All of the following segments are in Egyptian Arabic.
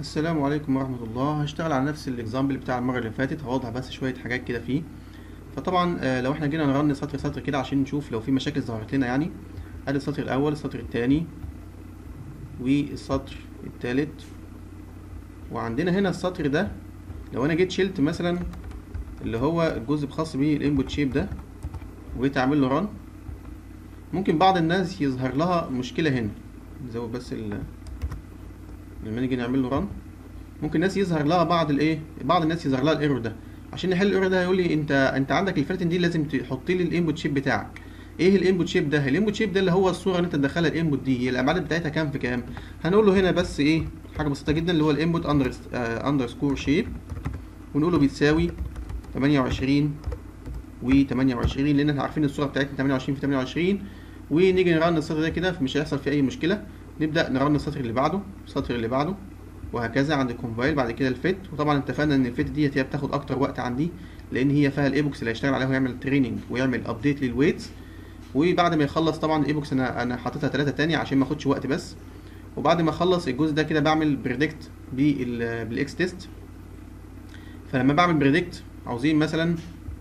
السلام عليكم ورحمة الله هشتغل على نفس الاكزامبل بتاع المرة اللي فاتت هوضح بس شوية حاجات كده فيه فطبعا آه، لو احنا جينا نرن سطر سطر كده عشان نشوف لو في مشاكل ظهرت لنا يعني ادي السطر الاول السطر التاني والسطر التالت وعندنا هنا السطر ده لو انا جيت شلت مثلا اللي هو الجزء الخاص بالانبوت شيب ده وجيت اعمل له رن ممكن بعض الناس يظهر لها مشكلة هنا نزود بس ال لما نيجي نعمل له رن ممكن الناس يظهر لها بعض الايه بعض الناس يظهر لها الايرور ده عشان نحل الايرور ده هيقول لي انت انت عندك الفلاتن دي لازم تحط لي الانبوت شيب بتاعك ايه الانبوت شيب ده الانبوت شيب ده اللي هو الصوره اللي انت تدخلها الانبوت دي هي الابعاد بتاعتها كام في كام هنقول له هنا بس ايه حاجه بسيطه جدا اللي هو الانبوت اندر اندرسكور شيب ونقول له بيتساوي 28 و 28 لان احنا عارفين الصوره بتاعتنا 28 في 28 ونيجي نرن السطر ده كده مش هيحصل فيه اي مشكله نبدا نرن السطر اللي بعده السطر اللي بعده وهكذا عند الكومبايل بعد كده الفيت وطبعا اتفقنا ان الفيت ديت هي بتاخد اكتر وقت عندي لان هي فيها الايبوكس اللي هيشتغل عليها ويعمل تريننج ويعمل ابديت للويتس وبعد ما يخلص طبعا الايبوكس انا انا حاططها 3 تاني عشان ما اخدش وقت بس وبعد ما اخلص الجزء ده كده بعمل بريدكت بالاكس تيست فلما بعمل بريدكت عاوزين مثلا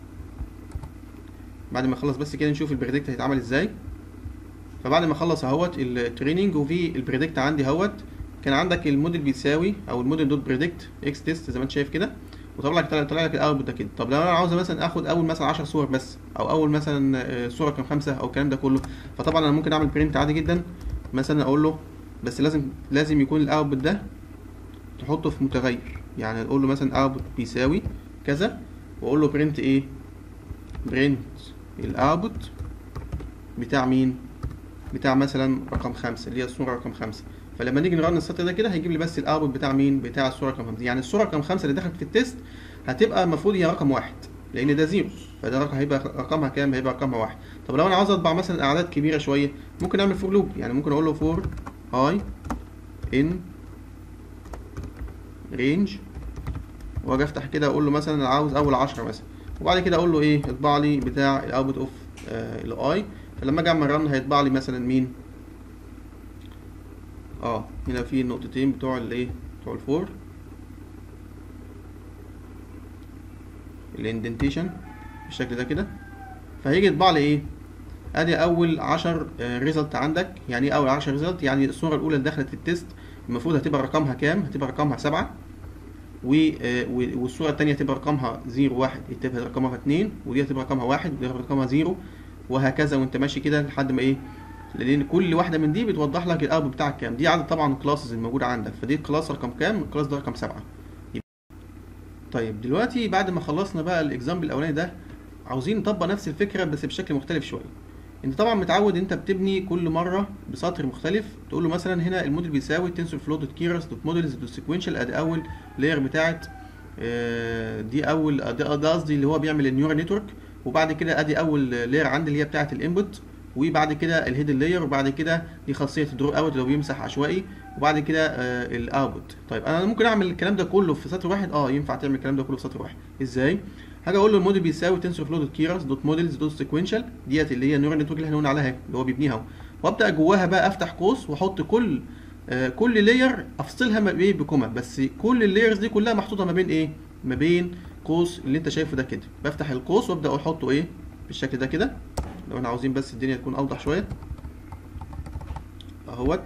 بعد ما اخلص بس كده نشوف البريدكت هيتعمل ازاي فبعد ما اخلص اهوت التريننج وفي البريدكت عندي اهوت كان عندك الموديل بيساوي او الموديل دوت بريدكت اكس تيست زي ما انت شايف كده وطلع لك طلع لك الاوتبوت ده كده طب لو انا عاوز مثلا اخد اول مثلا 10 صور بس او اول مثلا آه، صوره كام خمسه او الكلام ده كله فطبعا انا ممكن اعمل برنت عادي جدا مثلا اقول له بس لازم لازم يكون الاوتبوت ده تحطه في متغير يعني اقول له مثلا اوتبوت بيساوي كذا واقول له برنت ايه برنت الاوتبوت بتاع مين بتاع مثلا رقم خمسة اللي هي الصورة رقم خمسة فلما نيجي نرن السطر ده كده هيجيب لي بس الاوتبوت بتاع مين بتاع الصورة رقم خمسة يعني الصورة رقم خمسة اللي دخلت في التيست هتبقى المفروض هي رقم واحد لان ده زيرو فده رقم هيبقى رقمها كام هيبقى رقمها واحد طب لو انا عاوز اطبع مثلا اعداد كبيرة شوية ممكن اعمل فور لوب يعني ممكن اقول له فور اي ان رينج واجي افتح كده اقول له مثلا انا عاوز اول عشرة مثلا وبعد كده اقول له ايه اطبع لي بتاع الاوتبوت اوف الاي فلما اجي اعمل رن هيطبع لي مثلا مين اه هنا في النقطتين بتوع الايه بتوع الفور الاندنتيشن بالشكل ده كده فهيجي يطبع لي ايه ادي اول 10 ريزلت عندك يعني ايه اول 10 ريزلت يعني الصوره الاولى اللي دخلت في التيست المفروض هتبقى رقمها كام هتبقى رقمها 7 و آه، و- والصوره الثانيه هتبقى رقمها 0 1 تبقى رقمها 2 ودي هتبقى رقمها 1 ودي رقمها 0 وهكذا وانت ماشي كده لحد ما ايه لان كل واحده من دي بتوضح لك الاوتبوت بتاعك كام دي عدد طبعا الكلاسز الموجوده عندك فدي الكلاس رقم كام الكلاس ده رقم 7 طيب دلوقتي بعد ما خلصنا بقى الاكزامبل الاولاني ده عاوزين نطبق نفس الفكره بس بشكل مختلف شويه انت طبعا متعود انت بتبني كل مره بسطر مختلف تقول له مثلا هنا الموديل بيساوي تنسور فلو دوت كيرس دوت موديلز دوت سيكوينشال ادي اول لاير بتاعت آه، دي اول ده ده قصدي اللي هو بيعمل النيورال نتورك وبعد كده ادي اول لاير عندي اللي هي بتاعت الانبوت وبعد كده الهيدن لاير وبعد كده دي خاصيه الدرو اوت لو بيمسح عشوائي وبعد كده آه الاوتبوت طيب انا ممكن اعمل الكلام ده كله في سطر واحد اه ينفع تعمل الكلام ده كله في سطر واحد ازاي هاجي اقول له الموديل بيساوي تنسور فلو دوت كيرس دوت موديلز دوت سيكوينشال ديت اللي هي النيورال نتورك اللي احنا قلنا عليها اللي هو بيبنيها اهو وابدا جواها بقى افتح قوس واحط كل آه كل لاير افصلها ما بين بكوما بس كل اللايرز دي كلها محطوطه ما بين ايه ما بين قوس اللي انت شايفه ده كده بفتح القوس وابدا احطه ايه بالشكل ده كده لو احنا عاوزين بس الدنيا تكون اوضح شويه اهوت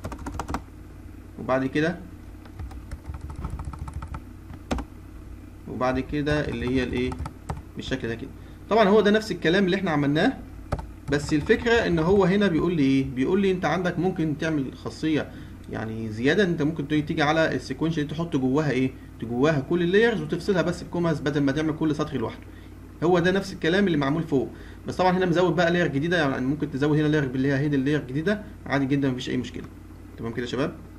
وبعد كده وبعد كده اللي هي الايه بالشكل ده كده طبعا هو ده نفس الكلام اللي احنا عملناه بس الفكره ان هو هنا بيقول لي ايه بيقول لي انت عندك ممكن تعمل خاصيه يعني زياده انت ممكن تيجي تيجي على السيكونشال دي تحط جواها ايه جواها كل اللايرز وتفصلها بس بكوماس بدل ما تعمل كل سطر لوحده هو ده نفس الكلام اللي معمول فوق بس طبعا هنا مزود بقى لاير جديده يعني ممكن تزود هنا لاير اللي هي هيد لاير جديده عادي جدا مفيش اي مشكله تمام كده يا شباب